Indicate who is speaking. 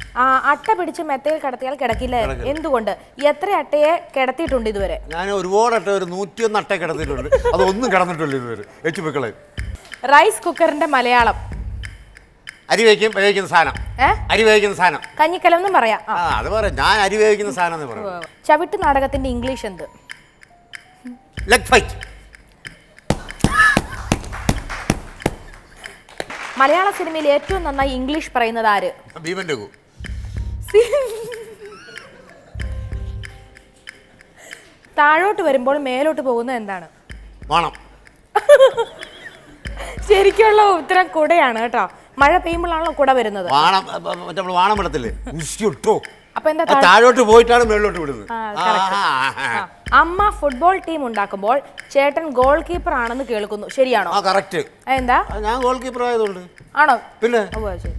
Speaker 1: ആ അട്ട പിടിച്ച് മെത്തയിൽ കിടത്തിയാൽ കിടക്കില്ല എന്തുകൊണ്ട് എത്ര അട്ടയെ കിടത്തിയിട്ടുണ്ട് ഇതുവരെ
Speaker 2: ഞാൻ ഒരുപാട് അട്ട ഒരു നൂറ്റിയൊന്ന് അട്ട കിടന്നിട്ടുണ്ട് അതൊന്നും കിടന്നിട്ടില്ല ഇതുവരെ എച്ച് പിക്കളെ
Speaker 1: റൈസ് കുക്കറിന്റെ മലയാളം
Speaker 2: അരി വേവിക്കും വേവിക്കുന്ന സാധനം
Speaker 1: ഏ
Speaker 2: അരി വേവിക്കുന്ന സാധനം
Speaker 1: കഞ്ഞിക്കലം എന്നും പറയാം ആ.
Speaker 2: ആ അത് പറയാം ഞാൻ അരി വേവിക്കുന്ന സാധനം എന്ന് പറയും
Speaker 1: ചവിട്ട് നാടകത്തിന്റെ ഇംഗ്ലീഷ് എന്ത്
Speaker 2: ലെഗ് ഫൈറ്റ്
Speaker 1: മലയാള സിനിമയിൽ ഏറ്റവും നന്നായി ഇംഗ്ലീഷ് പറയുന്നത് ആര്
Speaker 2: ഭീമന്റെ കു
Speaker 1: താഴോട്ട് വരുമ്പോൾ മേലോട്ട് പോകുന്നത് എന്താണ്
Speaker 2: വേണം
Speaker 1: ശരിക്കുള്ള ഉത്തരം കുടയാണ് കേട്ടോ മഴ പെയ്യുമ്പോഴാണല്ലോ കുട വരുന്നത്
Speaker 2: വാണം മറ്റേ നമ്മൾ വാണം വിടത്തില്ലേ ഉഷ്ട്ടോ
Speaker 1: അപ്പൊ എന്താ
Speaker 2: ആ താഴോട്ട് പോയിട്ടാണ് മേളിലോട്ട് വിടുന്നത്
Speaker 1: ആ,
Speaker 2: ആ,
Speaker 1: correct.
Speaker 2: ആ, ആ, ആ.
Speaker 1: ആ, അമ്മ ഫുട്ബോൾ ടീം ഉണ്ടാക്കുമ്പോൾ ചേട്ടൻ ഗോൾ കീപ്പർ ആണെന്ന് കേൾക്കുന്നു ശരിയാണോ
Speaker 2: ആ കറക്റ്റ്
Speaker 1: എന്താ
Speaker 2: ഞാൻ ഗോൾ കീപ്പർ ആയതുകൊണ്ട്
Speaker 1: ആണോ
Speaker 2: പിന്നെ
Speaker 1: ഓ, ശരി